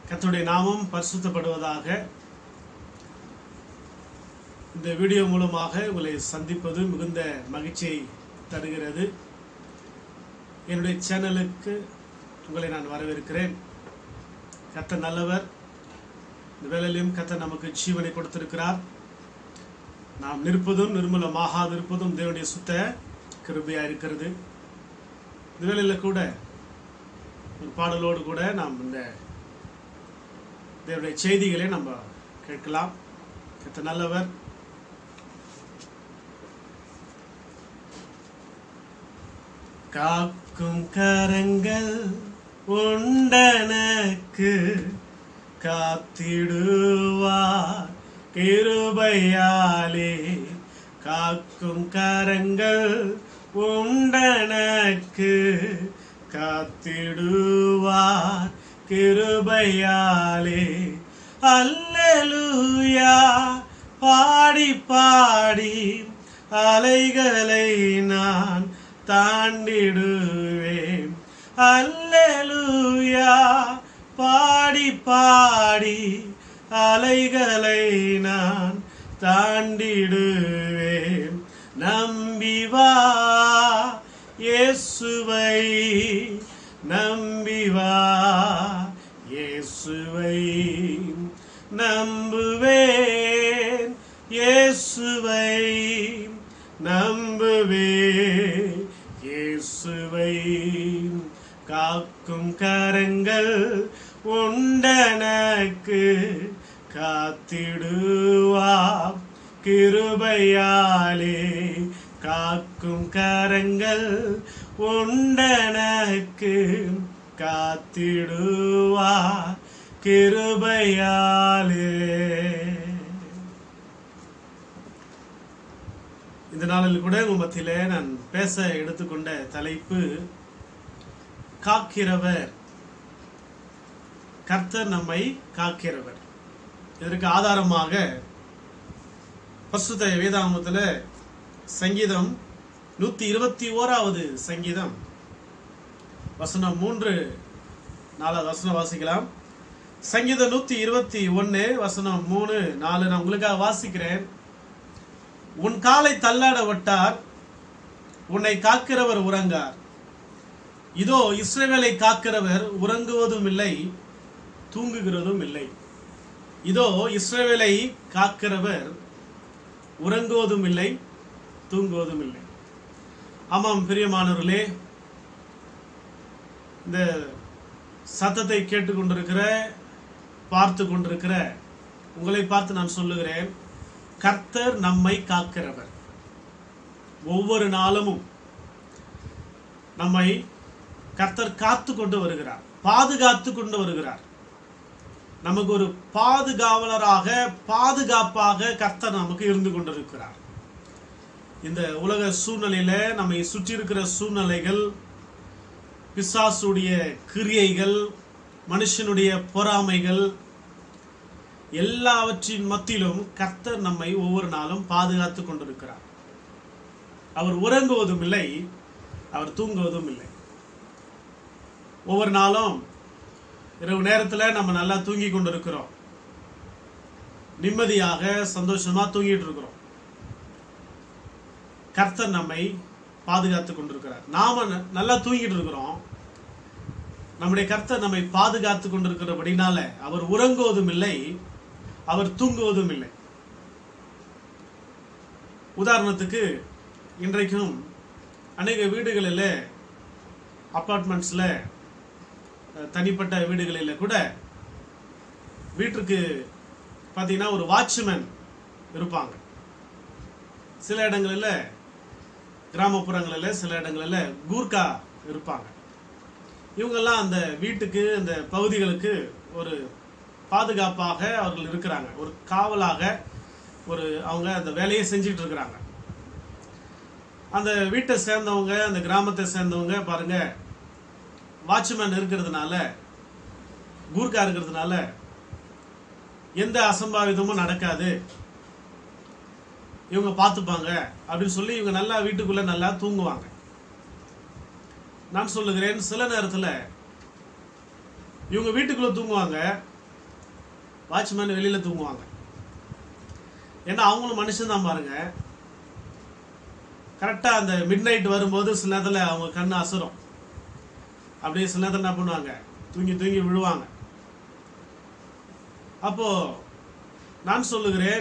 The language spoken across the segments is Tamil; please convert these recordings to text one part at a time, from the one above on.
கர்த்தருடைய நாமம் பரிசுத்தப்படுவதாக இந்த வீடியோ மூலமாக உங்களை சந்திப்பது மிகுந்த மகிழ்ச்சியை தருகிறது என்னுடைய சேனலுக்கு உங்களை நான் வரவேற்கிறேன் கர்த்தர் நல்லவர் இந்த வேளையிலும் கர்த்தர் நமக்கு ஜீவனை கொடுத்திருக்கிறார் நாம் நிற்பதும் நிர்மூலமாகாது இருப்பதும் தேவனுடைய சுத்த கிருபையா இருக்கிறது இந்த வேளையில கூட ஒரு பாடலோடு கூட நாம் இந்த தேவனுடைய செய்திகளை நம்ம கேட்கலாம் கர்த்தர் நல்லவர் காக்கும் கரங்கள் உண்டனக்கு காத்திடுவார் கிருபையாலே காக்கும் கரங்கள் உண்டனக்கு காத்திடுவார் கிருபையாலே அல்லேலூயா பாடி பாடி அலைகளை நான் தாண்டிடுவேன் அல்லேலூயா பாடி பாடி அலைகளை நான் தாண்டிடுவேன் நம்பி வா இயேசுவை நம்பி வா இயேசுவை நம்புவேன் இயேசுவை நம்புவேன் இயேசுவை காக்கும் கரங்கள் உண்டனக்கு காத்திடுவா கிருபையாலே காக்கும் கரங்கள் உண்டனக்கு காத்திடுவா கிருபையாலே இந்த நாளில் கூட உங்க மத்தியில நான் பேச எடுத்துக்கொண்ட தலைப்பு காக்கிறவர் கர்த்தர் நம்மை காக்கிறவர் இதற்கு ஆதாரமாக பசுத்த வேதாகமத்துல சங்கீதம் நூத்தி இருபத்தி ஓராவது சங்கீதம் வசனம் மூன்று நாலாவது வசனம் வாசிக்கலாம் சங்கீதம் நூத்தி இருபத்தி ஒன்னு வசனம் மூணு நாலு நான் உங்களுக்காக வாசிக்கிறேன் உன் காலை தள்ளாட விட்டார் உன்னை காக்கிறவர் உறங்கார் இதோ இஸ்ரவேலை காக்கிறவர் உறங்குவதும் இல்லை தூங்குகிறதும் இல்லை இதோ இஸ்ரவேலை காக்கிறவர் உறங்குவதும் இல்லை தூங்குவதும் இல்லை ஆமாம் பிரியமானவர்களே இந்த சத்தத்தை கேட்டுக்கொண்டிருக்கிற பார்த்து கொண்டிருக்கிற உங்களை பார்த்து நான் சொல்லுகிறேன் கர்த்தர் நம்மை காக்கிறவர் ஒவ்வொரு நாளும் நம்மை கர்த்தர் காத்து கொண்டு வருகிறார் பாதுகாத்து கொண்டு வருகிறார் நமக்கு ஒரு பாதுகாவலராக பாதுகாப்பாக கர்த்தர் நமக்கு இருந்து கொண்டிருக்கிறார் இந்த உலக சூழ்நிலையில நம்மை சுற்றி இருக்கிற சூழ்நிலைகள் பிசாசுடைய கிரியைகள் மனுஷனுடைய பொறாமைகள் எல்லாவற்றின் மத்தியிலும் கர்த்தர் நம்மை ஒவ்வொரு நாளும் பாதுகாத்து கொண்டிருக்கிறார் அவர் உறங்குவதும் இல்லை அவர் தூங்குவதும் இல்லை ஒவ்வொரு நாளும் இரவு நேரத்தில் நம்ம நல்லா தூங்கி கொண்டிருக்கிறோம் நிம்மதியாக சந்தோஷமா தூங்கிட்டு இருக்கிறோம் கர்த்தர் நம்மை பாதுகாத்து கொண்டிருக்கிறார் நாம ந- நல்லா தூங்கிட்டு இருக்கிறோம் நம்முடைய கர்த்தர் நம்மை பாதுகாத்து கொண்டிருக்கிறபடினால அவர் உறங்குவதும் இல்லை அவர் தூங்குவதும் இல்லை உதாரணத்துக்கு இன்றைக்கும் அநேக வீடுகளில் அப்பார்ட்மெண்ட்ஸில் தனிப்பட்ட வீடுகளில் கூட வீட்டுக்கு பார்த்தீங்கன்னா ஒரு வாட்ச்மேன் இருப்பாங்க சில இடங்களில் கிராமப்புறங்களில் சில இடங்களில் கூர்க்கா இருப்பாங்க இவங்கெல்லாம் அந்த வீட்டுக்கு அந்த பகுதிகளுக்கு ஒரு பாதுகாப்பாக அவர்கள் இருக்கிறாங்க ஒரு காவலாக ஒரு அவங்க அந்த வேலையை செஞ்சுட்டு இருக்கிறாங்க அந்த வீட்டை சேர்ந்தவங்க அந்த கிராமத்தை சேர்ந்தவங்க பாருங்க வாட்ச்மேன் இருக்கிறதுனால கூர்க்கா இருக்கிறதுனால எந்த அசம்பாவிதமும் நடக்காது இவங்க பார்த்துப்பாங்க அப்படின்னு சொல்லி இவங்க நல்லா வீட்டுக்குள்ள நல்லா தூங்குவாங்க நான் சொல்லுகிறேன் சில நேரத்துல இவங்க வீட்டுக்குள்ள தூங்குவாங்க வாட்ச்மேன் வெளியில தூங்குவாங்க ஏன்னா அவங்களும் மனுஷன் தான் பாருங்க கரெக்டா அந்த மிட் நைட் வரும்போது சில நேரத்துல அவங்க கண்ணு அசுரும் அப்படியே சில நேரத்துல என்ன பண்ணுவாங்க தூங்கி தூங்கி விழுவாங்க அப்போ நான் சொல்லுகிறேன்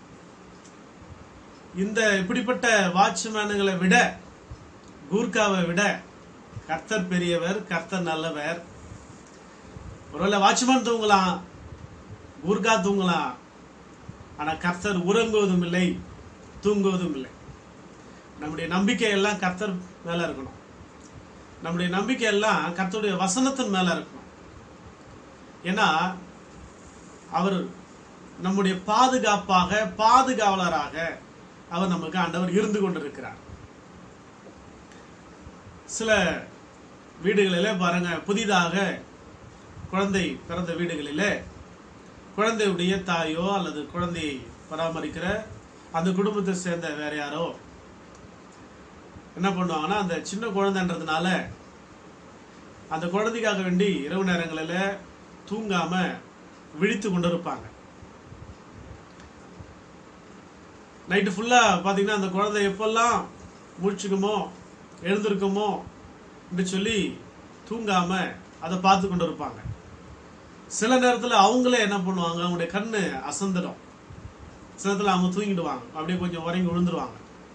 இந்த இப்படிப்பட்ட வாட்ச்மேனுங்களை விட கூர்காவை விட கர்த்தர் பெரியவர் கர்த்தர் நல்லவர் ஒருவேளை வாட்ச்மேன் தூங்கலாம் கூர்கா தூங்கலாம் ஆனா கர்த்தர் உறங்குவதும் இல்லை தூங்குவதும் இல்லை நம்முடைய நம்பிக்கை எல்லாம் கர்த்தர் மேல இருக்கணும் நம்முடைய நம்பிக்கை எல்லாம் கர்த்தருடைய வசனத்தின் மேல இருக்கணும் ஏன்னா அவர் நம்முடைய பாதுகாப்பாக பாதுகாவலராக அவர் நமக்கு ஆண்டவர் இருந்து கொண்டிருக்கிறார் சில வீடுகளிலே பாருங்க புதிதாக குழந்தை பிறந்த வீடுகளிலே குழந்தையுடைய தாயோ அல்லது குழந்தையை பராமரிக்கிற அந்த குடும்பத்தை சேர்ந்த வேற யாரோ என்ன பண்ணுவாங்கன்னா அந்த சின்ன குழந்தைன்றதுனால அந்த குழந்தைக்காக வேண்டி இரவு நேரங்களில் தூங்காம விழித்து கொண்டிருப்பாங்க நைட்டு ஃபுல்லா பாத்தீங்கன்னா அந்த குழந்தை எப்பெல்லாம் முழிச்சுக்குமோ எழுந்திருக்குமோ என்று சொல்லி தூங்காம அதை பார்த்து கொண்டு இருப்பாங்க சில நேரத்துல அவங்களே என்ன பண்ணுவாங்க அவங்களுடைய கண்ணு அசந்துடும் சில நேரத்துல அவங்க தூங்கிடுவாங்க அப்படியே கொஞ்சம் உறங்கி விழுந்துருவாங்க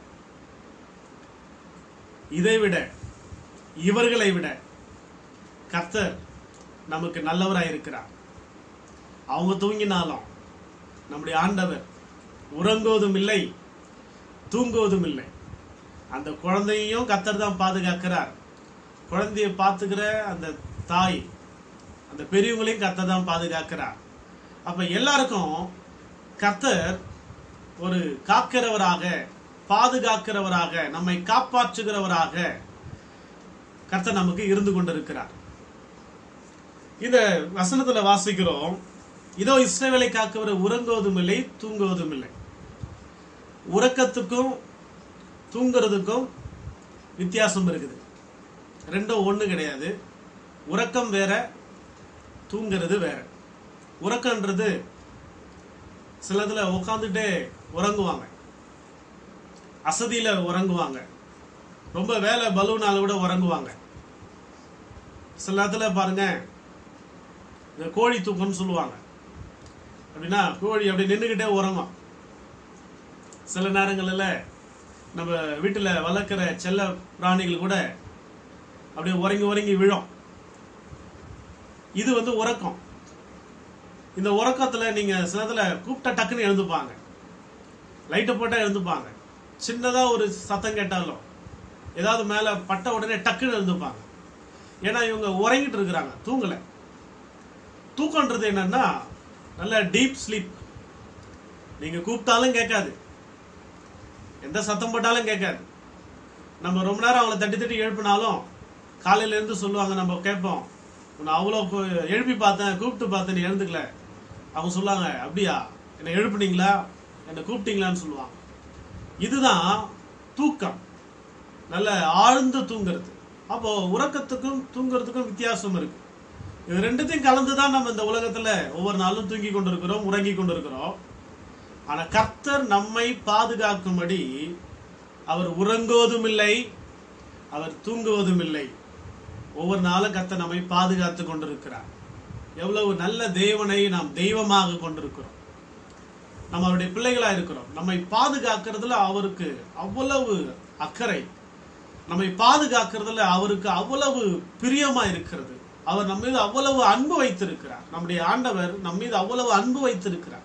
இதை விட இவர்களை விட கர்த்தர் நமக்கு நல்லவராய் இருக்கிறார் அவங்க தூங்கினாலும் நம்முடைய ஆண்டவர் உறங்குவதும் இல்லை தூங்குவதும் இல்லை அந்த குழந்தையையும் கர்த்தர் தான் பாதுகாக்கிறார் குழந்தையை பார்த்துக்கிற அந்த தாய் அந்த பெரியவங்களையும் கர்த்தர் தான் பாதுகாக்கிறார் அப்ப எல்லாருக்கும் கர்த்தர் ஒரு காக்கிறவராக பாதுகாக்கிறவராக நம்மை காப்பாற்றுகிறவராக கர்த்தர் நமக்கு இருந்து கொண்டிருக்கிறார் இந்த வசனத்துல வாசிக்கிறோம் இதோ இஸ்ரவேலை காக்கவர் உறங்குவதும் இல்லை தூங்குவதும் இல்லை உறக்கத்துக்கும் தூங்குறதுக்கும் வித்தியாசம் இருக்குது ரெண்டும் ஒண்ணு கிடையாது உறக்கம் வேற தூங்குறது வேற உறக்கன்றது சிலதுல உட்காந்துட்டே உறங்குவாங்க அசதியில உறங்குவாங்க ரொம்ப வேலை பலூனால கூட உறங்குவாங்க சில நேரத்துல பாருங்க இந்த கோழி தூக்கம்னு சொல்லுவாங்க அப்படின்னா கோழி அப்படி நின்றுக்கிட்டே உறங்கும் சில நேரங்களில் நம்ம வீட்டில் வளர்க்குற செல்ல பிராணிகள் கூட அப்படியே உறங்கி உறங்கி விழும் இது வந்து உறக்கம் இந்த உறக்கத்துல நீங்க சிலதுல கூப்பிட்டா டக்குன்னு எழுந்துப்பாங்க லைட்டை போட்டா எழுந்துப்பாங்க சின்னதா ஒரு சத்தம் கேட்டாலும் ஏதாவது மேல பட்ட உடனே டக்குன்னு எழுந்துப்பாங்க ஏன்னா இவங்க உறங்கிட்டு இருக்கிறாங்க தூங்கல தூக்கம்ன்றது என்னன்னா நல்ல டீப் ஸ்லீப் நீங்க கூப்பிட்டாலும் கேட்காது எந்த சத்தம் போட்டாலும் கேட்காது நம்ம ரொம்ப நேரம் அவங்கள தட்டி தட்டி எழுப்பினாலும் காலையில இருந்து சொல்லுவாங்க நம்ம கேட்போம் உன்னை அவ்வளோ கு- எழுப்பி பார்த்தேன் கூப்பிட்டு பார்த்தேன் நீ எழுந்துக்கல அவங்க சொல்லுவாங்க அப்படியா என்னை எழுப்புனீங்களா என்னை கூப்பிட்டீங்களான்னு சொல்லுவாங்க இதுதான் தூக்கம் நல்ல ஆழ்ந்து தூங்குறது அப்போ உறக்கத்துக்கும் தூங்குறதுக்கும் வித்தியாசம் இருக்கு இது ரெண்டுத்தையும் கலந்து தான் நம்ம இந்த உலகத்துல ஒவ்வொரு நாளும் தூங்கி கொண்டிருக்கிறோம் உறங்கி கொண்டிருக்கிறோம் ஆனா கர்த்தர் நம்மை பாதுகாக்கும்படி அவர் உறங்குவதும் இல்லை அவர் தூங்குவதும் இல்லை ஒவ்வொரு நாளும் கர்த்தர் நம்மை பாதுகாத்து கொண்டிருக்கிறார் எவ்வளவு நல்ல தேவனை நாம் தெய்வமாக கொண்டிருக்கிறோம் நம்ம அவருடைய பிள்ளைகளா இருக்கிறோம் நம்மை பாதுகாக்கிறதுல அவருக்கு அவ்வளவு அக்கறை நம்மை பாதுகாக்கிறதுல அவருக்கு அவ்வளவு பிரியமா இருக்கிறது அவர் நம்ம மீது அவ்வளவு அன்பு வைத்திருக்கிறார் நம்முடைய ஆண்டவர் நம் மீது அவ்வளவு அன்பு வைத்திருக்கிறார்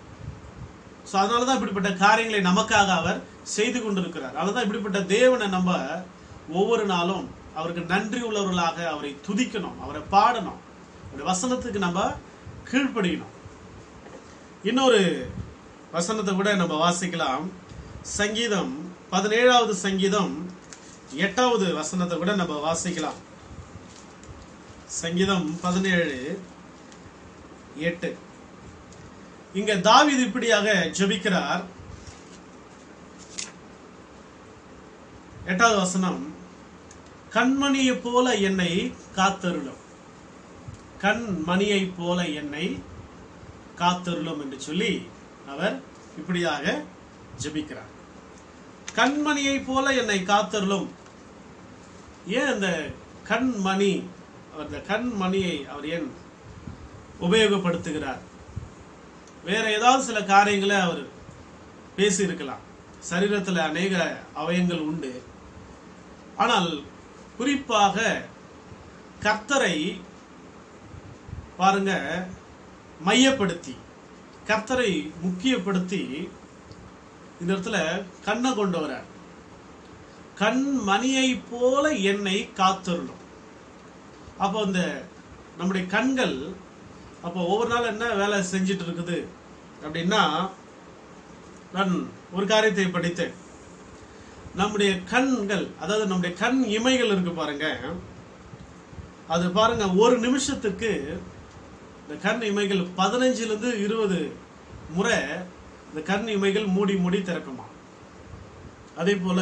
ஸோ அதனால தான் இப்படிப்பட்ட காரியங்களை நமக்காக அவர் செய்து கொண்டிருக்கிறார் அதனால தான் இப்படிப்பட்ட தேவனை நம்ம ஒவ்வொரு நாளும் அவருக்கு நன்றி உள்ளவர்களாக அவரை துதிக்கணும் அவரை பாடணும் அவருடைய வசனத்துக்கு நம்ம கீழ்ப்படியணும் இன்னொரு வசனத்தை கூட நம்ம வாசிக்கலாம் சங்கீதம் பதினேழாவது சங்கீதம் எட்டாவது வசனத்தை கூட நம்ம வாசிக்கலாம் சங்கீதம் பதினேழு எட்டு இங்க தாவீது இப்படியாக ஜெபிக்கிறார் எட்டாவது வசனம் கண்மணியை போல என்னை காத்தருளும் கண் மணியை போல என்னை காத்தருளும் என்று சொல்லி அவர் இப்படியாக ஜெபிக்கிறார் கண்மணியை போல என்னை காத்தருளும் ஏன் அந்த கண்மணி அந்த கண்மணியை அவர் ஏன் உபயோகப்படுத்துகிறார் வேற ஏதாவது சில காரியங்களை அவர் பேசியிருக்கலாம் சரீரத்தில் அநேக அவயங்கள் உண்டு ஆனால் குறிப்பாக கர்த்தரை பாருங்க மையப்படுத்தி கர்த்தரை முக்கியப்படுத்தி இந்த இடத்துல கண்ணை கொண்டு வரார் கண் மணியை போல என்னை காத்தருளும் அப்போ இந்த நம்முடைய கண்கள் அப்போ ஒவ்வொரு நாள் என்ன வேலை செஞ்சுட்டு இருக்குது அப்படின்னா நான் ஒரு காரியத்தை படித்தேன் நம்முடைய கண்கள் அதாவது நம்முடைய கண் இமைகள் இருக்கு பாருங்க அது பாருங்க ஒரு நிமிஷத்துக்கு இந்த கண் இமைகள் பதினஞ்சுல இருந்து இருபது முறை இந்த கண் இமைகள் மூடி மூடி திறக்குமா அதே போல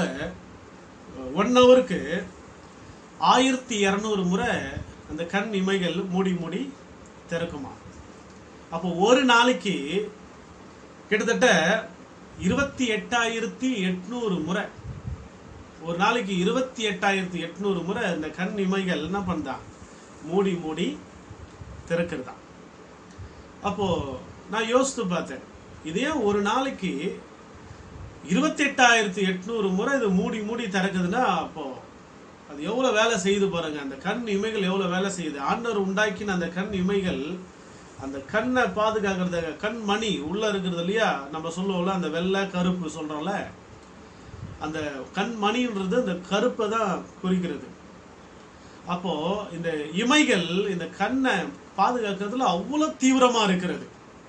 ஒன் ஹவருக்கு ஆயிரத்தி இரநூறு முறை அந்த கண் இமைகள் மூடி மூடி திறக்குமா அப்போ ஒரு நாளைக்கு கிட்டத்தட்ட இருபத்தி எட்டாயிரத்தி எட்நூறு முறை ஒரு நாளைக்கு இருபத்தி எட்டாயிரத்தி எட்நூறு முறை இந்த கண் இமைகள் என்ன பண்ணுதான் மூடி மூடி திறக்கிறதா அப்போ நான் யோசித்து பார்த்தேன் இதே ஒரு நாளைக்கு இருபத்தி எட்டாயிரத்தி எட்நூறு முறை இது மூடி மூடி திறக்குதுன்னா அப்போ அது எவ்வளவு வேலை செய்யுது பாருங்க அந்த கண் இமைகள் எவ்வளவு வேலை செய்யுது ஆண்டவர் உண்டாக்கின அந்த கண் இமைகள் அந்த கண்ணை பாதுகாக்கிறது கண் மணி உள்ள இருக்கிறது இல்லையா நம்ம சொல்லுவோம்ல அந்த வெள்ளை கருப்பு சொல்றோம்ல அந்த கண் மணின்றது அந்த கருப்பை தான் குறிக்கிறது அப்போ இந்த இமைகள் இந்த கண்ணை பாதுகாக்கிறதுல அவ்வளவு தீவிரமா இருக்கிறது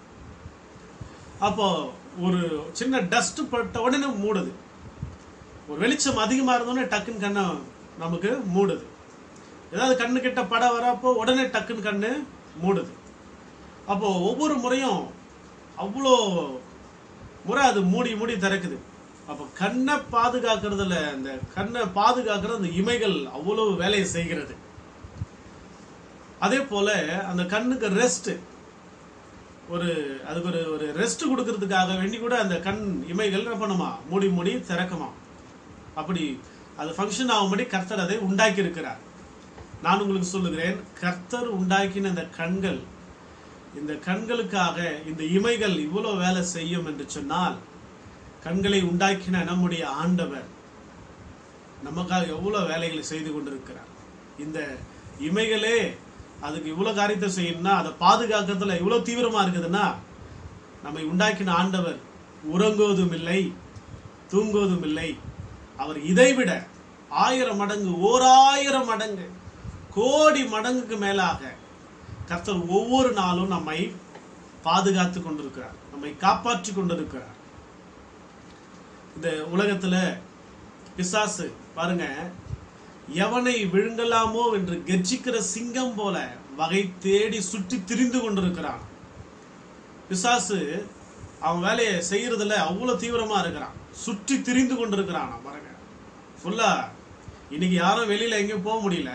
அப்போ ஒரு சின்ன டஸ்ட் பட்ட உடனே மூடுது ஒரு வெளிச்சம் அதிகமா இருந்தோடனே டக்குன்னு கண்ணை நமக்கு மூடுது ஏதாவது கண்ணு கிட்ட பட வரப்போ உடனே டக்குன்னு கண்ணு மூடுது அப்போ ஒவ்வொரு முறையும் அவ்வளோ முறை அது மூடி மூடி திறக்குது அப்போ கண்ணை பாதுகாக்கிறதுல அந்த கண்ணை பாதுகாக்கிற அந்த இமைகள் அவ்வளவு வேலையை செய்கிறது அதே போல அந்த கண்ணுக்கு ரெஸ்ட் ஒரு அதுக்கு ஒரு ஒரு ரெஸ்ட் கொடுக்கறதுக்காக வேண்டி கூட அந்த கண் இமைகள் என்ன பண்ணுமா மூடி மூடி திறக்குமா அப்படி அது ஃபங்க்ஷன் ஆகும்படி கர்த்தர் அதை உண்டாக்கி இருக்கிறார் நான் உங்களுக்கு சொல்லுகிறேன் கர்த்தர் உண்டாக்கின இந்த கண்கள் இந்த கண்களுக்காக இந்த இமைகள் இவ்வளவு வேலை செய்யும் என்று சொன்னால் கண்களை உண்டாக்கின நம்முடைய ஆண்டவர் நமக்காக எவ்வளவு வேலைகளை செய்து கொண்டிருக்கிறார் இந்த இமைகளே அதுக்கு இவ்வளவு காரியத்தை செய்யணும்னா அதை பாதுகாக்கிறதுல இவ்வளவு தீவிரமா இருக்குதுன்னா நம்மை உண்டாக்கின ஆண்டவர் உறங்குவதும் இல்லை தூங்குவதும் இல்லை அவர் இதைவிட ஆயிரம் மடங்கு ஓர் ஆயிரம் மடங்கு கோடி மடங்குக்கு மேலாக கர்த்தர் ஒவ்வொரு நாளும் நம்மை பாதுகாத்து கொண்டிருக்கிறார் நம்மை காப்பாற்றி கொண்டிருக்கிறார் இந்த உலகத்துல பிசாசு பாருங்க எவனை விழுங்கலாமோ என்று கெர்ச்சிக்கிற சிங்கம் போல வகை தேடி சுற்றி திரிந்து கொண்டிருக்கிறான் பிசாசு அவன் வேலையை செய்யறதுல அவ்வளவு தீவிரமா இருக்கிறான் சுற்றி திரிந்து கொண்டிருக்கிறான் பாருங்க ஃபுல்லா இன்னைக்கு யாரும் வெளியில எங்கேயும் போக முடியல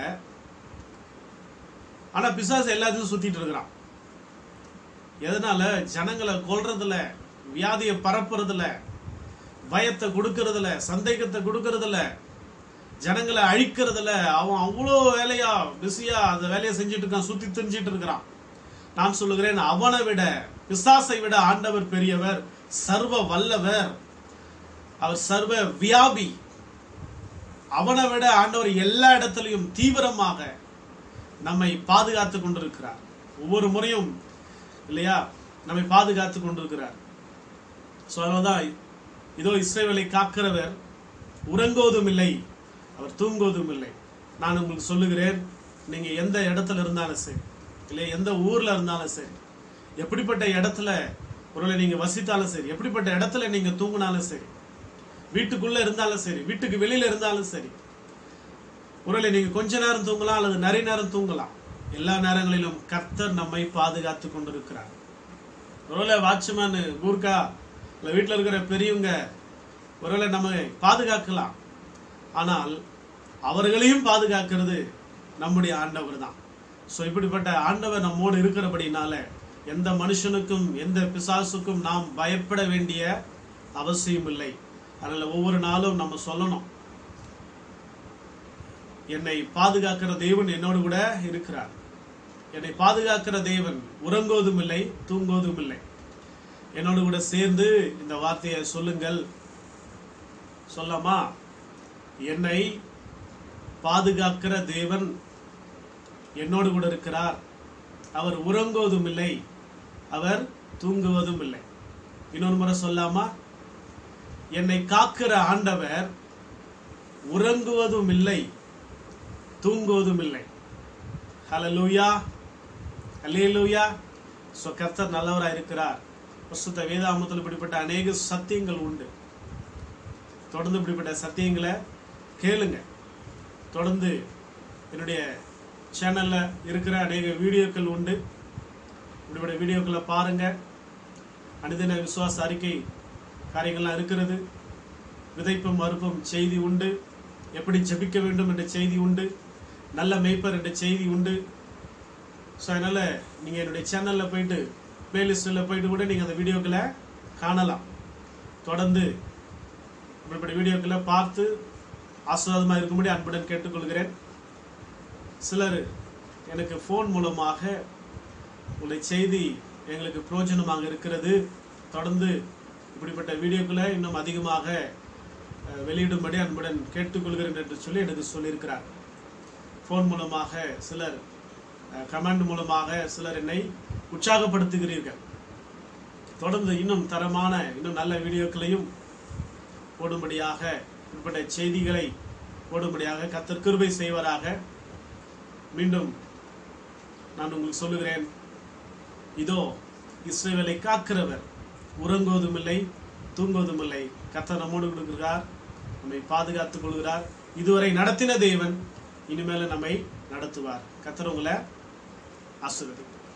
ஆனா பிசாசு எல்லாத்தையும் சுத்திட்டு இருக்கிறான் எதனால ஜனங்களை கொல்றதுல வியாதியை பரப்புறதுல பயத்தை கொடுக்கறதுல சந்தேகத்தை கொடுக்கறதுல ஜனங்களை அழிக்கிறதுல அவன் அவ்வளோ வேலையா பிஸியா அந்த வேலையை செஞ்சுட்டு இருக்கான் சுத்தி திரிஞ்சிட்டு இருக்கிறான் நான் சொல்லுகிறேன் அவனை விட பிசாசை விட ஆண்டவர் பெரியவர் சர்வ வல்லவர் அவர் சர்வ வியாபி அவனை விட ஆண்டவர் எல்லா இடத்துலையும் தீவிரமாக நம்மை பாதுகாத்து கொண்டிருக்கிறார் ஒவ்வொரு முறையும் இல்லையா நம்மை பாதுகாத்து கொண்டிருக்கிறார் ஸோ அதனால்தான் இதோ இஸ்ரேவேலை காக்கிறவர் உறங்குவதும் இல்லை அவர் தூங்குவதும் இல்லை நான் உங்களுக்கு சொல்லுகிறேன் நீங்க எந்த இடத்துல இருந்தாலும் சரி இல்லை எந்த ஊர்ல இருந்தாலும் சரி எப்படிப்பட்ட இடத்துல ஒருவேளை நீங்க வசித்தாலும் சரி எப்படிப்பட்ட இடத்துல நீங்க தூங்கினாலும் சரி வீட்டுக்குள்ள இருந்தாலும் சரி வீட்டுக்கு வெளியில இருந்தாலும் சரி ஒருவேளை நீங்க கொஞ்ச நேரம் தூங்கலாம் அல்லது நிறைய நேரம் தூங்கலாம் எல்லா நேரங்களிலும் கர்த்தர் நம்மை பாதுகாத்து கொண்டிருக்கிறார் ஒருவேளை வாட்ச்மேன் கூர்க்கா இல்லை வீட்டில் இருக்கிற பெரியவங்க ஒருவேளை நம்ம பாதுகாக்கலாம் ஆனால் அவர்களையும் பாதுகாக்கிறது நம்முடைய ஆண்டவர் தான் ஸோ இப்படிப்பட்ட ஆண்டவர் நம்மோடு இருக்கிறபடினால எந்த மனுஷனுக்கும் எந்த பிசாசுக்கும் நாம் பயப்பட வேண்டிய அவசியம் இல்லை அதனால ஒவ்வொரு நாளும் நம்ம சொல்லணும் என்னை பாதுகாக்கிற தேவன் என்னோடு கூட இருக்கிறார் என்னை பாதுகாக்கிற தேவன் உறங்குவதும் இல்லை தூங்குவதும் இல்லை என்னோடு கூட சேர்ந்து இந்த வார்த்தையை சொல்லுங்கள் சொல்லாமா என்னை பாதுகாக்கிற தேவன் என்னோடு கூட இருக்கிறார் அவர் உறங்குவதும் இல்லை அவர் தூங்குவதும் இல்லை இன்னொரு முறை சொல்லாமா என்னை காக்கிற ஆண்டவர் உறங்குவதும் இல்லை தூங்குவதும் இல்லை ஹalleluya ஹalleluya சோ கர்த்தர் நல்லவராய் இருக்கிறார் பிரசுத்த வேதாமத்தில் இப்படிப்பட்ட அநேக சத்தியங்கள் உண்டு தொடர்ந்து இப்படிப்பட்ட சத்தியங்களை கேளுங்க தொடர்ந்து என்னுடைய சேனல்ல இருக்கிற அநேக வீடியோக்கள் உண்டு இப்படிப்பட்ட வீடியோக்களை பாருங்க அனுதின விசுவாச அறிக்கை காரியங்கள்லாம் இருக்கிறது விதைப்பும் மறுப்பும் செய்தி உண்டு எப்படி ஜெபிக்க வேண்டும் என்ற செய்தி உண்டு நல்ல மேய்ப்பர் என்ற செய்தி உண்டு ஸோ அதனால் நீங்கள் என்னுடைய சேனலில் போயிட்டு பிளேலிஸ்ட்டில் போயிட்டு கூட நீங்கள் அந்த வீடியோக்களை காணலாம் தொடர்ந்து இப்படிப்பட்ட வீடியோக்களை பார்த்து ஆசீர்வாதமாக இருக்கும்படி அன்புடன் கேட்டுக்கொள்கிறேன் சிலர் எனக்கு ஃபோன் மூலமாக உங்களுடைய செய்தி எங்களுக்கு பிரயோஜனமாக இருக்கிறது தொடர்ந்து இப்படிப்பட்ட வீடியோக்களை இன்னும் அதிகமாக அஹ், வெளியிடும்படி அன்புடன் கேட்டுக்கொள்கிறேன் என்று சொல்லி எனக்கு சொல்லியிருக்கிறார் ஃபோன் மூலமாக சிலர் கமெண்ட் மூலமாக சிலர் என்னை உற்சாகப்படுத்துகிறீர்கள் தொடர்ந்து இன்னும் தரமான இன்னும் நல்ல வீடியோக்களையும் போடும்படியாக இப்படிப்பட்ட செய்திகளை போடும்படியாக கத்தர் கிருபை செய்வராக மீண்டும் நான் உங்களுக்கு சொல்லுகிறேன் இதோ இஸ்ரேவேலை காக்கிறவர் உறங்குவதும் இல்லை தூங்குவதும் இல்லை கர்த்தர் நம்மோடு கொடுக்கிறார் நம்மை பாதுகாத்துக் கொள்கிறார் இதுவரை நடத்தின தேவன் இனிமேல நம்மை நடத்துவார் கர்த்தர் உங்களை ஆசீர்வதிப்பார்